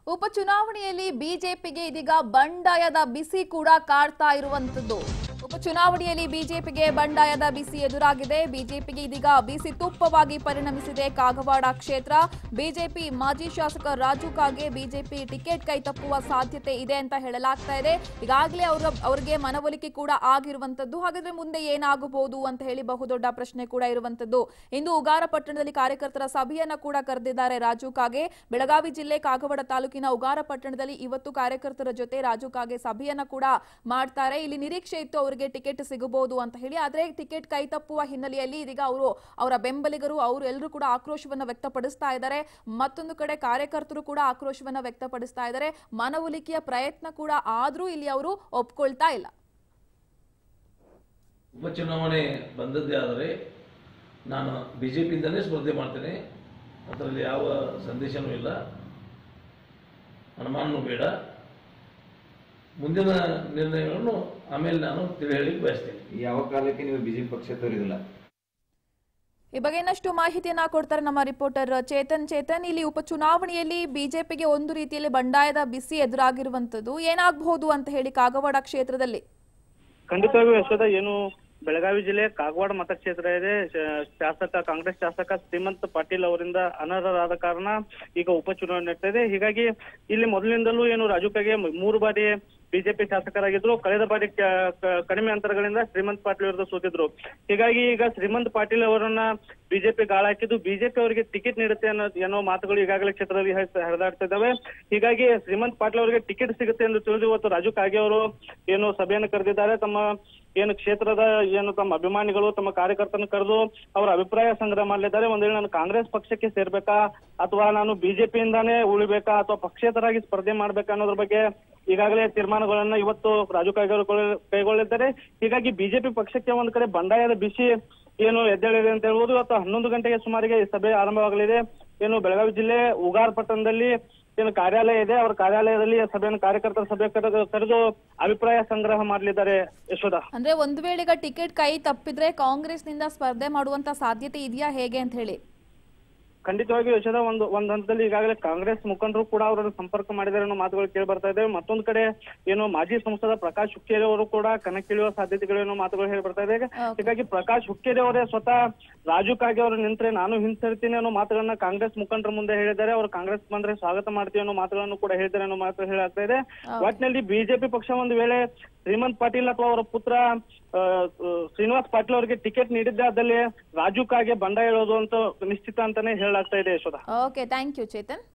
ಉಪಚುನಾವಣೆಯಲ್ಲಿ ಬಿಜೆಪಿಗೆ ಇದೀಗ ಬಂಡಾಯದ ಬಿಸಿ ಕೂಡ ಕಾಡ್ತಾ ಇರುವಂತದ್ದು ಉಪಚುನಾವಣೆಯಲ್ಲಿ ಬಿಜೆಪಿಗೆ ಬಂಡಾಯದ ಬಿಸಿ ಎದುರಾಗಿದೆ ಬಿಜೆಪಿಗೆ ಇದೀಗ ಬಿಸಿ ತುಪ್ಪವಾಗಿ ಪರಿಣಮಿಸಿದೆ ಕಾಗವಾಡ ಕ್ಷೇತ್ರ ಬಿಜೆಪಿ ಮಾಜಿ ಶಾಸಕ ರಾಜು ಕಾಗೆ ಬಿಜೆಪಿ ಟಿಕೆಟ್ ಕೈ ತಪ್ಪುವ ಸಾಧ್ಯತೆ ಇದೆ ಅಂತ ಹೇಳಲಾಗ್ತಾ ಇದೆ ಈಗಾಗಲೇ ಅವರ ಅವರಿಗೆ ಮನವೊಲಿಕೆ ಕೂಡ ಆಗಿರುವಂತದ್ದು ಹಾಗಾದ್ರೆ ಮುಂದೆ ಏನಾಗಬಹುದು ಅಂತ ಹೇಳಿ ಬಹುದೊಡ್ಡ ಪ್ರಶ್ನೆ ಕೂಡ ಇರುವಂತದ್ದು ಇಂದು ಉಗಾರ ಪಟ್ಟಣದಲ್ಲಿ ಕಾರ್ಯಕರ್ತರ ಸಭೆಯನ್ನ ಕೂಡ ಕರೆದಿದ್ದಾರೆ ರಾಜು ಕಾಗೆ ಬೆಳಗಾವಿ ಜಿಲ್ಲೆ ಕಾಗವಾಡ ತಾಲೂಕಿನ ಉಗಾರ ಪಟ್ಟಣದಲ್ಲಿ ಇವತ್ತು ಕಾರ್ಯಕರ್ತರ ಜೊತೆ ರಾಜು ಕಾಗೆ ಸಭೆಯನ್ನ ಕೂಡ ಮಾಡ್ತಾರೆ ಇಲ್ಲಿ ನಿರೀಕ್ಷೆ ಇತ್ತು ಅವರಿಗೆ ಟಿಕೆಟ್ ಸಿಗಬಹುದು ಅಂತ ಹೇಳಿ ಆದ್ರೆ ಟಿಕೆಟ್ ಕೈ ತಪ್ಪುವ ಹಿನ್ನೆಲೆಯಲ್ಲಿ ಇದೀಗ ಅವರು ಅವರ ಬೆಂಬಲಿಗರು ಅವರು ಎಲ್ಲರೂ ಕೂಡ ಆಕ್ರೋಶವನ್ನ ವ್ಯಕ್ತಪಡಿಸ್ತಾ ಇದ್ದಾರೆ ಮತ್ತೊಂದು ಕಡೆ ಕಾರ್ಯಕರ್ತರು ಕೂಡ ಆಕ್ರೋಶವನ್ನ ವ್ಯಕ್ತಪಡಿಸ್ತಾ ಇದ್ದಾರೆ ಮನವೊಲಿಕೆಯ ಪ್ರಯತ್ನ ಕೂಡ ಆದ್ರೂ ಇಲ್ಲಿ ಅವರು ಒಪ್ಕೊಳ್ತಾ ಇಲ್ಲ ಉಪಚುನಾವಣೆ ಬಂದದ್ದೇ ಆದರೆ ನಾನು ಬಿ ಜೆ ಪಿಯಿಂದಲೇ ಸ್ಪರ್ಧೆ ಮಾಡ್ತೇನೆ ಅದರಲ್ಲಿ ಯಾವ ಸಂದೇಶನೂ ಇಲ್ಲ ಅನುಮಾನವೂ ಬೇಡ ಮುಂದಿನ ನಿರ್ಣಯಗಳನ್ನು ಆಮೇಲೆ ನಾನು ತಿಳಿ ಹೇಳಿಕ್ಕೆ ಬಯಸ್ತೇನೆ ಯಾವ ಕಾಲಕ್ಕೆ ನೀವು ಬಿಜೆಪಿ ಪಕ್ಷ ತೋರಿದಿಲ್ಲ ಈ ಬಗ್ಗೆ ಇನ್ನಷ್ಟು ಮಾಹಿತಿಯನ್ನ ಕೊಡ್ತಾರೆ ನಮ್ಮ ರಿಪೋರ್ಟರ್ ಚೇತನ್ ಚೇತನ್ ಇಲ್ಲಿ ಉಪಚುನಾವಣೆಯಲ್ಲಿ ಬಿಜೆಪಿಗೆ ಒಂದು ರೀತಿಯಲ್ಲಿ ಬಂಡಾಯದ ಬಿಸಿ ಎದುರಾಗಿರುವಂತದ್ದು ಏನಾಗಬಹುದು ಅಂತ ಹೇಳಿ ಕಾಗವಾಡ ಕ್ಷೇತ್ರದಲ್ಲಿ ಖಂಡಿತವಾಗಿಯೂ ಯಶೋಧ ಏನು ಬೆಳಗಾವಿ ಜಿಲ್ಲೆ ಕಾಗವಾಡ ಮತಕ್ಷೇತ್ರ ಇದೆ ಶ- ಶಾಸಕ ಕಾಂಗ್ರೆಸ್ ಶಾಸಕ ಶ್ರೀಮಂತ್ ಪಾಟೀಲ್ ಅವರಿಂದ ಅನರ್ಹರಾದ ಕಾರಣ ಈಗ ಉಪಚುನಾವಣೆ ನಡೀತಾ ಇದೆ ಹೀಗಾಗಿ ಇಲ್ಲಿ ಮೊದಲಿನಿಂದಲೂ ಏನು ರಾಜು ಕಾಗೆ ಮೂರು ಬಾರಿ ಬಿಜೆಪಿ ಶಾಸಕರಾಗಿದ್ರು ಕಳೆದ ಬಾರಿ ಕ- ಕ- ಕಡಿಮೆ ಅಂತರಗಳಿಂದ ಶ್ರೀಮಂತ್ ಪಾಟೀಲ್ ವಿರುದ್ಧ ಸೋತಿದ್ರು ಹೀಗಾಗಿ ಈಗ ಶ್ರೀಮಂತ್ ಪಾಟೀಲ್ ಅವರನ್ನ ಬಿಜೆಪಿ ಗಾಳ ಹಾಕಿದ್ದು ಬಿಜೆಪಿ ಅವರಿಗೆ ಟಿಕೆಟ್ ನೀಡುತ್ತೆ ಅನ್ನೋ ಅನ್ನೋ ಮಾತುಗಳು ಈಗಾಗಲೇ ಕ್ಷೇತ್ರದಲ್ಲಿ ಹರಿದ- ಹರಿದಾಡ್ತಾ ಇದ್ದಾವೆ ಹೀಗಾಗಿ ಶ್ರೀಮಂತ್ ಪಾಟೀಲ್ ಅವರಿಗೆ ಟಿಕೆಟ್ ಸಿಗುತ್ತೆ ಎಂದು ತಿಳಿದು ಇವತ್ತು ರಾಜು ಕಾಗೆ ಅವರು ಏನು ಸಭೆಯನ್ನು ಕರೆದಿದ್ದಾರೆ ತಮ್ಮ ಏನು ಕ್ಷೇತ್ರದ ಏನು ತಮ್ಮ ಅಭಿಮಾನಿಗಳು ತಮ್ಮ ಕಾರ್ಯಕರ್ತರನ್ನು ಕರೆದು ಅವರ ಅಭಿಪ್ರಾಯ ಸಂಗ್ರಹ ಮಾಡಲಿದ್ದಾರೆ ಒಂದ್ ವೇಳೆ ನಾನು ಕಾಂಗ್ರೆಸ್ ಪಕ್ಷಕ್ಕೆ ಸೇರ್ಬೇಕಾ ಅಥವಾ ನಾನು ಬಿಜೆಪಿಯಿಂದಾನೇ ಉಳಿಬೇಕಾ ಅಥವಾ ಪಕ್ಷೇತರಾಗಿ ಸ್ಪರ್ಧೆ ಮಾಡ್ಬೇಕಾ ಅನ್ನೋದ್ರ ಬಗ್ಗೆ ಈಗಾಗಲೇ ತೀರ್ಮಾನಗಳನ್ನ ಇವತ್ತು ರಾಜು ಕಾಗೆ ಅವರು ಕೈ- ಕೈಗೊಳ್ಳಿದ್ದಾರೆ ಹೀಗಾಗಿ ಬಿಜೆಪಿ ಪಕ್ಷಕ್ಕೆ ಒಂದ್ ಕಡೆ ಬಂಡಾಯದ ಬಿಸಿ ಏನು ಎದ್ದೇಳಿದೆ ಅಂತ ಹೇಳ್ಬೋದು ಇವತ್ತು ಹನ್ನೊಂದು ಗಂಟೆಗೆ ಸುಮಾರಿಗೆ ಈ ಸಭೆ ಆರಂಭವಾಗಲಿದೆ ಏನು ಬೆಳಗಾವಿ ಜಿಲ್ಲೆ ಉಗಾರ್ ಪಟ್ಟಣದಲ್ಲಿ ಏನು ಕಾರ್ಯಾಲಯ ಇದೆ ಅವರ ಕಾರ್ಯಾಲಯದಲ್ಲಿ ಸಭೆಯನ್ನು ಕಾರ್ಯಕರ್ತರ ಸಭೆ ಕರೆದು ಕರೆದು ಅಭಿಪ್ರಾಯ ಸಂಗ್ರಹ ಮಾಡಲಿದ್ದಾರೆ ಯಶೋಧ ಅಂದ್ರೆ ಒಂದು ವೇಳೆ ಈಗ ಟಿಕೆಟ್ ಕೈ ತಪ್ಪಿದ್ರೆ ಕಾಂಗ್ರೆಸ್ನಿಂದ ಸ್ಪರ್ಧೆ ಮಾಡುವಂತ ಸಾಧ್ಯತೆ ಇದೆಯಾ ಹೇಗೆ ಅಂತ ಹೇಳಿ ಖಂಡಿತವಾಗಿ ಯಶೋಧ ಒಂದು ಒಂದ್ ಹಂತದಲ್ಲಿ ಈಗಾಗಲೇ ಕಾಂಗ್ರೆಸ್ ಮುಖಂಡರು ಕೂಡ ಅವರನ್ನು ಸಂಪರ್ಕ ಮಾಡಿದ್ದಾರೆ ಅನ್ನೋ ಮಾತುಗಳು ಕೇಳಿ ಬರ್ತಾ ಇದೆ ಮತ್ತೊಂದು ಕಡೆ ಏನು ಮಾಜಿ ಸಂಸದ ಪ್ರಕಾಶ್ ಹುಕ್ಕೇರಿ ಅವರು ಕೂಡ ಕಣಕ್ಕಿಳಿಯುವ ಸಾಧ್ಯತೆಗಳು ಅನ್ನೋ ಮಾತುಗಳು ಹೇಳಿ ಬರ್ತಾ ಇದೆ ಹೀಗಾಗಿ ಪ್ರಕಾಶ್ ಹುಕ್ಕೇರಿ ಅವರೇ ಸ್ವತಃ ರಾಜು ಕಾಗೆ ಅವರು ನಿಂತ್ರೆ ನಾನು ಹಿಂಸರಿತೀನಿ ಅನ್ನೋ ಮಾತುಗಳನ್ನ ಕಾಂಗ್ರೆಸ್ ಮುಖಂಡರ ಮುಂದೆ ಹೇಳಿದ್ದಾರೆ ಅವರು ಕಾಂಗ್ರೆಸ್ ಬಂದ್ರೆ ಸ್ವಾಗತ ಮಾಡ್ತೀವಿ ಅನ್ನೋ ಮಾತುಗಳನ್ನು ಕೂಡ ಹೇಳಿದ್ದಾರೆ ಅನ್ನೋ ಮಾತು ಹೇಳಾಗ್ತಾ ಇದೆ ಒಟ್ಟಿನಲ್ಲಿ ಬಿಜೆಪಿ ಪಕ್ಷ ಒಂದು ವೇಳೆ ಶ್ರೀಮಂತ್ ಪಾಟೀಲ್ ಅಥವಾ ಅವರ ಪುತ್ರ ಆ, ಆ, ಶ್ರೀನಿವಾಸ್ ಪಾಟೀಲ್ ಅವರಿಗೆ ಟಿಕೆಟ್ ನೀಡಿದ್ದೆ ಅದಲ್ಲಿ ರಾಜು ಕಾಗೆ ಬಂಡ ಹೇಳೋದು ಅಂತ ನಿಶ್ಚಿತ ಅಂತಾನೆ ಹೇಳಲಾಗ್ತಾ ಇದೆ Yashoda okay thank you Chetan